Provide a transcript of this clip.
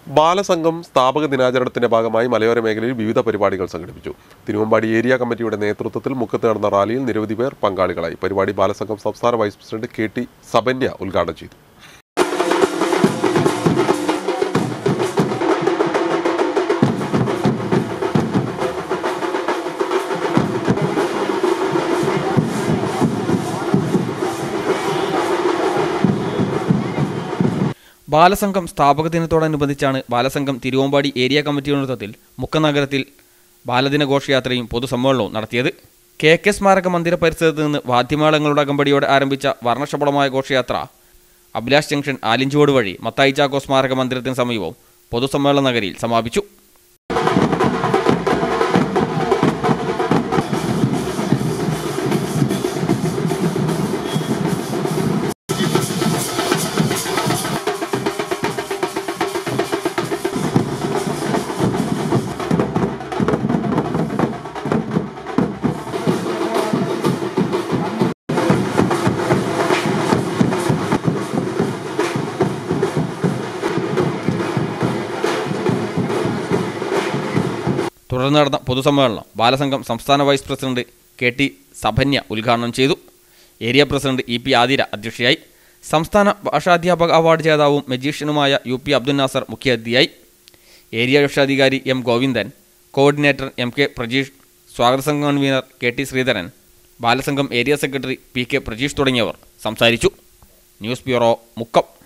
ബാലസംഘം സ്ഥാപക ദിനാചരണത്തിന്റെ ഭാഗമായി മലയോര മേഖലയിൽ വിവിധ പരിപാടികൾ സംഘടിപ്പിച്ചു തിരുവമ്പാടി ഏരിയ കമ്മിറ്റിയുടെ നേതൃത്വത്തിൽ മുക്കത്ത് നടന്ന റാലിയിൽ നിരവധി പേർ പങ്കാളികളായി പരിപാടി ബാലസംഘം സംസ്ഥാന vice president K T Sabanya ഉദ്ഘാടനം ചെയ്തു ബാലസംഘം സ്ഥാപക ദിനത്തോടനുബന്ധിച്ചാണ് ബാലസംഘം തിരുവമ്പാടി ഏരിയ കമ്മിറ്റിയുടെ നേതൃത്വത്തിൽ മുക്കനഗരത്തിൽ ബാലദിന ഘോഷയാത്രയും പൊതുസമ്മേളനവും നടത്തിയത് കെ കെ സ്മാരക മന്ദിര പരിസരത്ത് നിന്ന് വാദ്യമേളങ്ങളുടെ അകമ്പടിയോടെ ആരംഭിച്ച വർണ്ണശബളമായ ഘോഷയാത്ര അഭിലാഷ് ജംഗ്ഷൻ ആലിഞ്ചോട് വഴി മത്തായി ചാക്കോ സ്മാരക മന്ദിരത്തിന് സമീപം പൊതുസമ്മേളന നഗരിയിൽ സമാപിച്ചു തുടർന്ന് നടന്ന പൊതുസമ്മേളനം ബാലസംഘം സംസ്ഥാന vice president K T Sabhanya ഉദ്ഘാടനം ചെയ്തു area president E P Athira അധ്യക്ഷയായി സംസ്ഥാന ഭാഷാധ്യാപക അവാർഡ് ജേതാവും മജീഷ്യനുമായ യു പി അബ്ദുൽ നാസർ മുഖ്യാതിഥിയായി ഏരിയ രക്ഷാധികാരി M Govindan coordinator M K Prajeesh സ്വാഗത സംഘം convenor K T Sreedharan Balasangham area secretary P K Prajeesh തുടങ്ങിയവർ സംസാരിച്ചു ന്യൂസ് ബ്യൂറോ മുക്കം